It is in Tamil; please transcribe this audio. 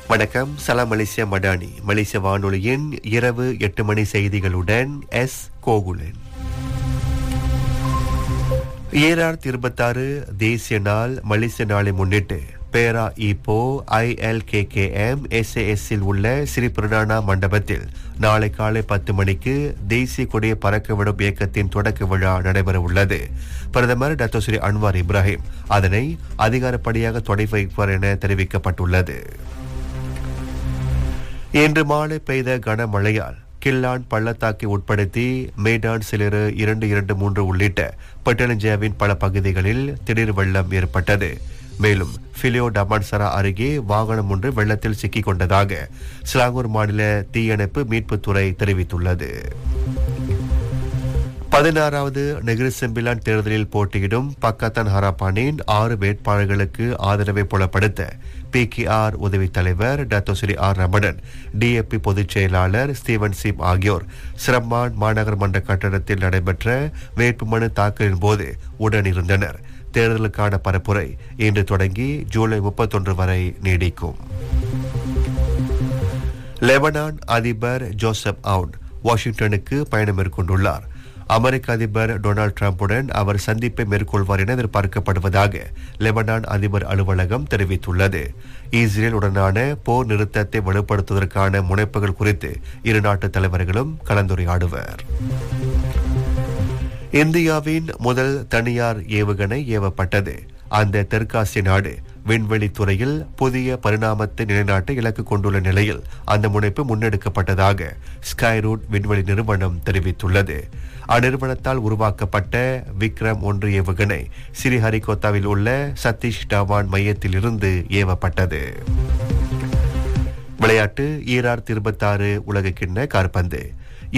வணக்கம் சலாம் மலேசியா மடானி மலேசிய வானொலியின் இரவு எட்டு மணி செய்திகளுடன் எஸ் கோகுலன் ஏஆர் இருபத்தாறு தேசிய நாள் மலேசிய நாளை முன்னிட்டு பேரா ஈப்போ ஐஎல்கேகேஎம் எஸ்ஏஎஸ்ஸில் உள்ள ஸ்ரீ புரணானா மண்டபத்தில் நாளை காலை பத்து மணிக்கு தேசிய கொடியை பறக்கவிடும் இயக்கத்தின் தொடக்க விழா நடைபெற உள்ளது பிரதமர் டத்தோ ஸ்ரீ அன்வார் இப்ராஹிம் அதனை அதிகாரப்படியாக தொடங்கி வைப்பார் என தெரிவிக்கப்பட்டுள்ளது இன்று மாலை பெய்த கனமழையால் கில்லான் பள்ளத்தாக்கை உட்படுத்தி மேடான் சிலிரு இரண்டு இரண்டு மூன்று உள்ளிட்ட பட்டணஞ்சாவின் பல பகுதிகளில் திடீர் வெள்ளம் ஏற்பட்டது மேலும் பிலியோ டமான்சரா அருகே வாகனம் ஒன்று வெள்ளத்தில் சிக்கிக் கொண்டதாக சிலாங்கூர் மாநில தீயணைப்பு மீட்புத்துறை தெரிவித்துள்ளது பதினாறாவது நெகிரி செம்பிலான் தேர்தலில் போட்டியிடும் பக்கத்தன் ஹராப்பானின் ஆறு வேட்பாளர்களுக்கு ஆதரவை புலப்படுத்த பி கே ஆர் உதவித் தலைவர் டத்தோஸ்ரீ ஆர் ரமணன் டிஏபி பொதுச் செயலாளர் ஸ்டீவன் சிம் ஆகியோர் சிரம்மான் மாநகர் மன்ற கட்டடத்தில் நடைபெற்ற வேட்புமனு தாக்கலின் போது உடனிருந்தனர் தேர்தலுக்கான பரப்புரை இன்று தொடங்கி ஜூலை முப்பத்தொன்று வரை நீடிக்கும் லெபனான் அதிபர் ஜோசப் அவுன் வாஷிங்டனுக்கு பயணம் மேற்கொண்டுள்ளார் அமெரிக்க அதிபர் டொனால்டு டிரம்புடன் அவர் சந்திப்பை மேற்கொள்வார் என எதிர்பார்க்கப்படுவதாக லெபனான் அதிபர் அலுவலகம் தெரிவித்துள்ளது இஸ்ரேல் உடனான போர் நிறுத்தத்தை வலுப்படுத்துவதற்கான முனைப்புகள் குறித்து இரு நாட்டு தலைவர்களும் கலந்துரையாடுவர் இந்தியாவின் முதல் தனியார் ஏவுகணை ஏவப்பட்டது அந்த தெற்காசிய நாடு விண்வெளி துறையில் புதிய பரிணாமத்தை நிலைநாட்ட இலக்கு கொண்டுள்ள நிலையில் அந்த முனைப்பு முன்னெடுக்கப்பட்டதாக ஸ்கைரூட் விண்வெளி நிறுவனம் தெரிவித்துள்ளது அந்நிறுவனத்தால் உருவாக்கப்பட்ட விக்ரம் ஒன்று ஏவுகணை ஸ்ரீஹரிகோத்தாவில் உள்ள சதீஷ் டவான் மையத்தில் இருந்து ஏவப்பட்டது விளையாட்டு ஈரார் இருபத்தாறு உலக கிண்ண கார்பந்து